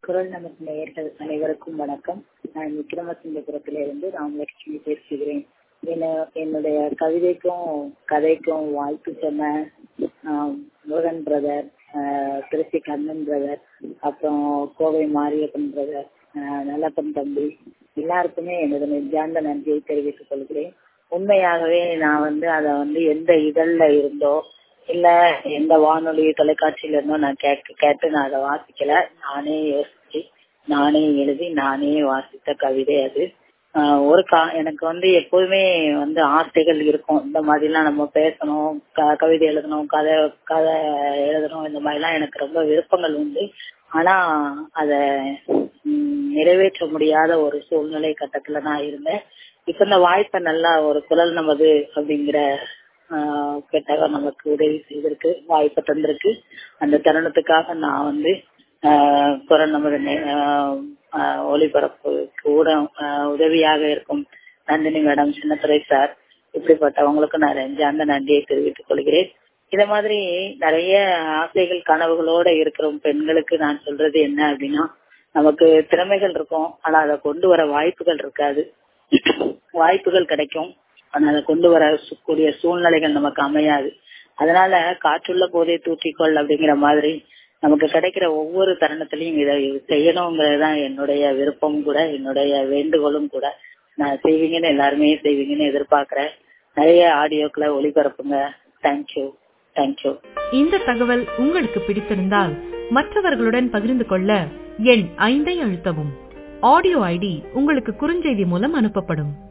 குரல் நமக்கு நேயர்கள் அனைவருக்கும் வணக்கம் நான் விக்ரமசிங்கபுரத்திலிருந்து ராமலட்சுமி பேசுகிறேன் என்ன- என்னுடைய கவிதைக்கும் கதைக்கும் வாழ்த்து சொன்ன ஆஹ், முருகன் பிரதர் திருச்சி கண்ணன் பிரதர் அப்புறம் கோவை மாரியப்பன் பிரதர் நல்லப்பன் தம்பி எல்லாருக்குமே எனது நெஞ்சார்ந்த நன்றியை தெரிவித்துக் கொள்கிறேன் உண்மையாகவே நான் வந்து அதை வந்து எந்த இதழ்ல இருந்தோ இல்ல எந்த வானொலி தொலைக்காட்சியில இருந்தோ நான் கேட்டு கேட்டு நான் அதை வாசிக்கல நானே யோசிச்சு நானே எழுதி நானே வாசித்த கவிதை அது ஆஹ் ஒரு கா எனக்கு வந்து எப்போதுமே வந்து ஆசைகள் இருக்கும் இந்த மாதிரிலாம் நம்ம பேசணும் க- கவிதை எழுதணும் கதை கதை எழுதணும் இந்த மாதிரிலாம் எனக்கு ரொம்ப விருப்பங்கள் உண்டு ஆனா அத ம், நிறைவேற்ற முடியாத ஒரு சூழ்நிலை கட்டத்துல நான் இருந்தேன் இப்ப இந்த வாய்ப்பை நல்லா ஒரு குரல் நமது அப்படிங்கிற ஆஹ், பெட்டகம் நமக்கு உதவி செய்திருக்கு வாய்ப்பை தந்திருக்கு அந்த தருணத்துக்காக நான் வந்து ஆஹ், குரல் நமது நே- ஆஹ், ஆஹ், ஒளிபரப்புக்கு கூட ஆஹ், உதவியாக இருக்கும் நந்தினி மேடம் சின்னத்துறை சார் இப்படிப்பட்டவங்களுக்கு நான் நெஞ்சார்ந்த நன்றியை தெரிவித்துக் கொள்கிறேன் இத மாதிரி நிறைய ஆசைகள் கனவுகளோட இருக்கிற பெண்களுக்கு நான் சொல்றது என்ன அப்படின்னா நமக்கு திறமைகள் இருக்கும் ஆனா அதை கொண்டு வர வாய்ப்புகள் இருக்காது வாய்ப்புகள் கிடைக்கும் ஆனா அதை கொண்டு வர சு- கூடிய சூழ்நிலைகள் நமக்கு அமையாது அதனால காற்றுள்ள போதே தூற்றிக்கொள் அப்படிங்கிற மாதிரி நமக்கு கிடைக்கிற ஒவ்வொரு தருணத்திலையும் இதை செய்யணுங்கிறதுதான் என்னுடைய விருப்பமும் கூட என்னுடைய வேண்டுகோளும் கூட நான் செய்வீங்கன்னு எல்லாருமே செய்வீங்கன்னு எதிர்பார்க்கிறேன் நிறைய ஆடியோக்களை ஒளிபரப்புங்க தேங்க்யூ தேங்க்யூ இந்த தகவல் உங்களுக்கு பிடித்திருந்தால் மற்றவர்களுடன் பகிர்ந்து கொள்ள எண் ஐந்தை அழுத்தவும் ஆடியோ ஐடி உங்களுக்கு குறுஞ்செய்தி மூலம் அனுப்பப்படும்